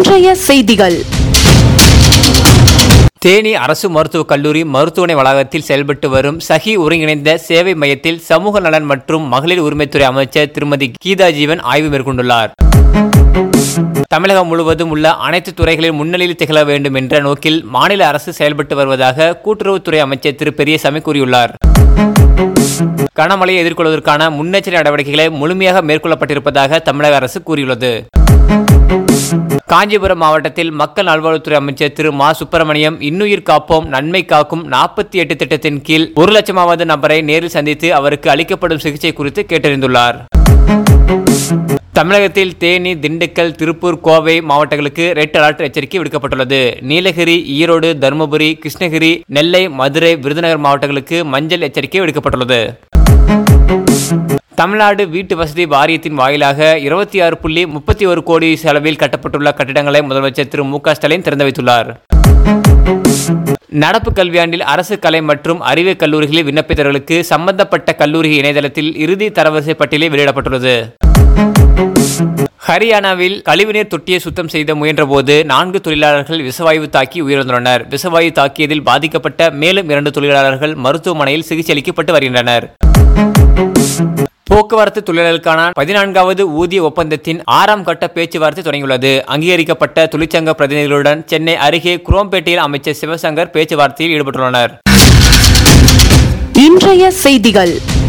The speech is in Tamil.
இன்றைய செய்திகள் தேனி அரசு மருத்துவக் கல்லூரி மருத்துவமனை வளாகத்தில் செயல்பட்டு வரும் சகி ஒருங்கிணைந்த சேவை மையத்தில் சமூக நலன் மற்றும் மகளிர் உரிமைத்துறை அமைச்சர் திருமதி கீதா ஜீவன் ஆய்வு மேற்கொண்டுள்ளார் தமிழகம் முழுவதும் உள்ள அனைத்து துறைகளில் முன்னிலையில் திகழ வேண்டும் என்ற நோக்கில் மாநில அரசு செயல்பட்டு வருவதாக கூட்டுறவுத்துறை அமைச்சர் திரு பெரியசாமி கூறியுள்ளார் கனமழையை எதிர்கொள்வதற்கான முன்னெச்சரிக்கை நடவடிக்கைகளை முழுமையாக மேற்கொள்ளப்பட்டிருப்பதாக தமிழக அரசு கூறியுள்ளது காஞ்சிபுரம் மாவட்டத்தில் மக்கள் நல்வாழ்வுத்துறை அமைச்சர் திரு மா சுப்பிரமணியம் இன்னுயிர் காப்போம் நன்மை காக்கும் நாற்பத்தி எட்டு திட்டத்தின் கீழ் ஒரு லட்சமாவது நபரை நேரில் சந்தித்து அவருக்கு அளிக்கப்படும் சிகிச்சை குறித்து கேட்டறிந்துள்ளார் தமிழகத்தில் தேனி திண்டுக்கல் திருப்பூர் கோவை மாவட்டங்களுக்கு ரெட் அலர்ட் எச்சரிக்கை விடுக்கப்பட்டுள்ளது நீலகிரி ஈரோடு தருமபுரி கிருஷ்ணகிரி நெல்லை மதுரை விருதுநகர் மாவட்டங்களுக்கு மஞ்சள் எச்சரிக்கை விடுக்கப்பட்டுள்ளது தமிழ்நாடு வீட்டு வசதி வாரியத்தின் வாயிலாக இருபத்தி ஆறு புள்ளி முப்பத்தி ஒரு கோடி செலவில் கட்டப்பட்டுள்ள கட்டிடங்களை முதலமைச்சர் திரு மு க ஸ்டாலின் திறந்து வைத்துள்ளார் நடப்பு கல்வியாண்டில் அரசு கலை மற்றும் அறிவியல் கல்லூரிகளில் விண்ணப்பித்தவர்களுக்கு சம்பந்தப்பட்ட கல்லூரி இணையதளத்தில் இறுதி தரவரிசை பட்டியலே வெளியிடப்பட்டுள்ளது ஹரியானாவில் கழிவுநீர் தொட்டியை சுத்தம் செய்த முயன்றபோது நான்கு தொழிலாளர்கள் விஷவாயு தாக்கி உயிரிழந்துள்ளனர் விஷவாயு தாக்கியதில் பாதிக்கப்பட்ட மேலும் இரண்டு தொழிலாளர்கள் மருத்துவமனையில் சிகிச்சை அளிக்கப்பட்டு வருகின்றனர் போக்குவரத்து தொழிலாளர்களுக்கான பதினான்காவது ஊதிய ஒப்பந்தத்தின் ஆறாம் கட்ட பேச்சுவார்த்தை தொடங்கியுள்ளது அங்கீகரிக்கப்பட்ட தொழிற்சங்க பிரதிநிதிகளுடன் சென்னை அருகே குரோம்பேட்டையில் அமைச்சர் சிவசங்கர் பேச்சுவார்த்தையில் ஈடுபட்டுள்ளனர் இன்றைய செய்திகள்